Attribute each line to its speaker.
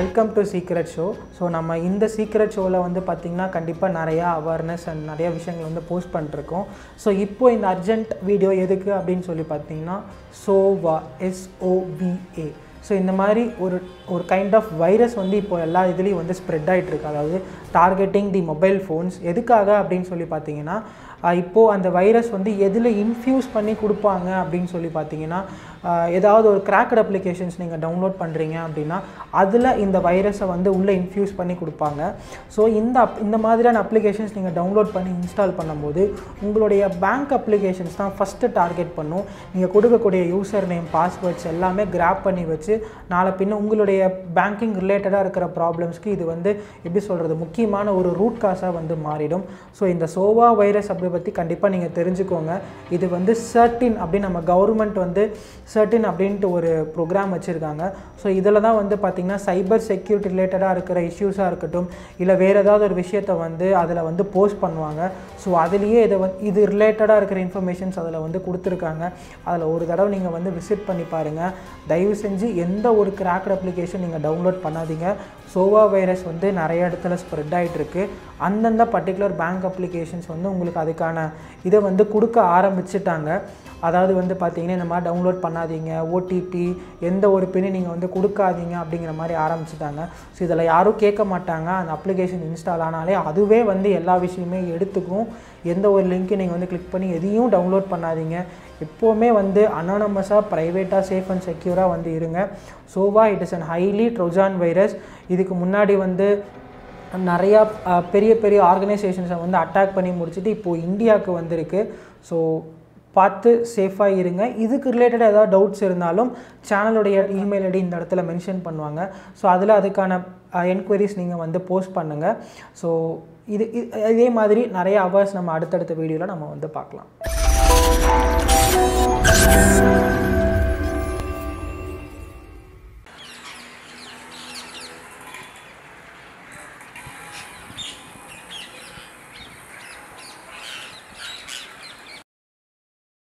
Speaker 1: welcome to secret show so நம்ம இந்த secret ஷோவில் வந்து பார்த்திங்கன்னா கண்டிப்பாக நிறையா அவேர்னஸ் அண்ட் நிறைய விஷயங்கள் வந்து போஸ்ட் பண்ணிருக்கோம் ஸோ இப்போ இந்த அர்ஜென்ட் வீடியோ எதுக்கு அப்படின்னு சொல்லி பார்த்தீங்கன்னா சோவா எஸ்ஓவிஏ ஸோ இந்த மாதிரி ஒரு ஒரு கைண்ட் ஆஃப் வைரஸ் வந்து இப்போ எல்லா இதுலேயும் வந்து ஸ்ப்ரெட் ஆகிட்டு இருக்கு அதாவது டார்கெட்டிங் தி மொபைல் ஃபோன்ஸ் எதுக்காக அப்படின்னு சொல்லி பார்த்தீங்கன்னா ஆஹ் இப்போது அந்த வைரஸ் வந்து எதில் இன்ஃப்யூஸ் பண்ணி கொடுப்பாங்க அப்படின்னு சொல்லி பார்த்தீங்கன்னா ஆஹ் ஏதாவது ஒரு கிராக்கட் அப்ளிகேஷன்ஸ் நீங்கள் டவுன்லோட் பண்ணுறீங்க அப்படின்னா அதில் இந்த வைரஸை வந்து உள்ளே இன்ஃப்யூஸ் பண்ணி கொடுப்பாங்க ஸோ இந்த அப் இந்த மாதிரியான அப்ளிகேஷன்ஸ் நீங்கள் டவுன்லோட் பண்ணி இன்ஸ்டால் பண்ணும்போது உங்களுடைய பேங்க் அப்ளிகேஷன்ஸ் தான் ஃபஸ்ட்டு டார்கெட் பண்ணும் நீங்கள் கொடுக்கக்கூடிய யூசர் நேம் பாஸ்வேர்ட்ஸ் எல்லாமே கிராப் பண்ணி வச்சு நாளை பின்ன உங்களுடைய பேங்கிங் ரிலேட்டடாக இருக்கிற ப்ராப்ளம்ஸ்க்கு இது வந்து எப்படி சொல்கிறது முக்கியமான ஒரு ரூட் காஸாக வந்து மாறிடும் ஸோ இந்த சோவா வைரஸ் அப்படி பற்றி கண்டிப்பாக நீங்கள் தெரிஞ்சுக்கோங்க இது வந்து சர்டின் அப்படின்னு நம்ம கவர்மெண்ட் வந்து சர்டின் அப்படின்ட்டு ஒரு ப்ரோக்ராம் வச்சுருக்காங்க ஸோ இதில் தான் வந்து பார்த்திங்கன்னா சைபர் செக்யூரிட்டி ரிலேட்டடாக இருக்கிற இஷ்யூஸாக இருக்கட்டும் இல்லை வேறு ஏதாவது ஒரு விஷயத்தை வந்து அதில் வந்து போஸ்ட் பண்ணுவாங்க ஸோ அதுலேயே இதை வந்து இது ரிலேட்டடாக இருக்கிற இன்ஃபர்மேஷன்ஸ் அதில் வந்து கொடுத்துருக்காங்க அதில் ஒரு தடவை நீங்கள் வந்து விசிட் பண்ணி பாருங்கள் தயவு செஞ்சு எந்த ஒரு கிராக்ட் அப்ளிகேஷன் நீங்கள் டவுன்லோட் பண்ணாதீங்க சோவா வைரஸ் வந்து நிறைய இடத்துல ஸ்ப்ரெட் ஆகிட்டு இருக்கு அந்தந்த பர்டிகுலர் பேங்க் அப்ளிகேஷன்ஸ் வந்து உங்களுக்கு அதுக்கான இதை வந்து கொடுக்க ஆரம்பிச்சிட்டாங்க அதாவது வந்து பார்த்தீங்கன்னா இந்த மாதிரி டவுன்லோட் பண்ணாதீங்க ஓடிபி எந்த ஒரு பின்னு நீங்கள் வந்து கொடுக்காதீங்க அப்படிங்கிற மாதிரி ஆரம்பிச்சிட்டாங்க ஸோ இதில் யாரும் கேட்க மாட்டாங்க அந்த அப்ளிகேஷன் இன்ஸ்டால் ஆனாலே அதுவே வந்து எல்லா விஷயமே எடுத்துக்கும் எந்த ஒரு லிங்க்கு நீங்கள் வந்து கிளிக் பண்ணி எதையும் டவுன்லோட் பண்ணாதீங்க எப்போவுமே வந்து அனானமஸாக ப்ரைவேட்டாக சேஃப் அண்ட் செக்யூராக வந்து இருங்க Sova it is an highly Trojan virus இதுக்கு முன்னாடி வந்து நிறையா அஹ், பெரிய பெரிய ஆர்கனைசேஷன்ஸை வந்து அட்டாக் பண்ணி முடிச்சுட்டு இப்போது இந்தியாவுக்கு வந்திருக்கு ஸோ பார்த்து சேஃபாக இருங்க இதுக்கு ரிலேட்டட் ஏதாவது டவுட்ஸ் இருந்தாலும் சேனலுடைய இமெயில் ஐடி இந்த இடத்துல மென்ஷன் பண்ணுவாங்க ஸோ அதில் அதுக்கான என்கொயரிஸ் நீங்கள் வந்து போஸ்ட் பண்ணுங்கள் ஸோ இது இது- இதே மாதிரி நிறைய அவர்ஸ் நம்ம அடுத்தடுத்த வீடியோவில் நம்ம வந்து பார்க்கலாம்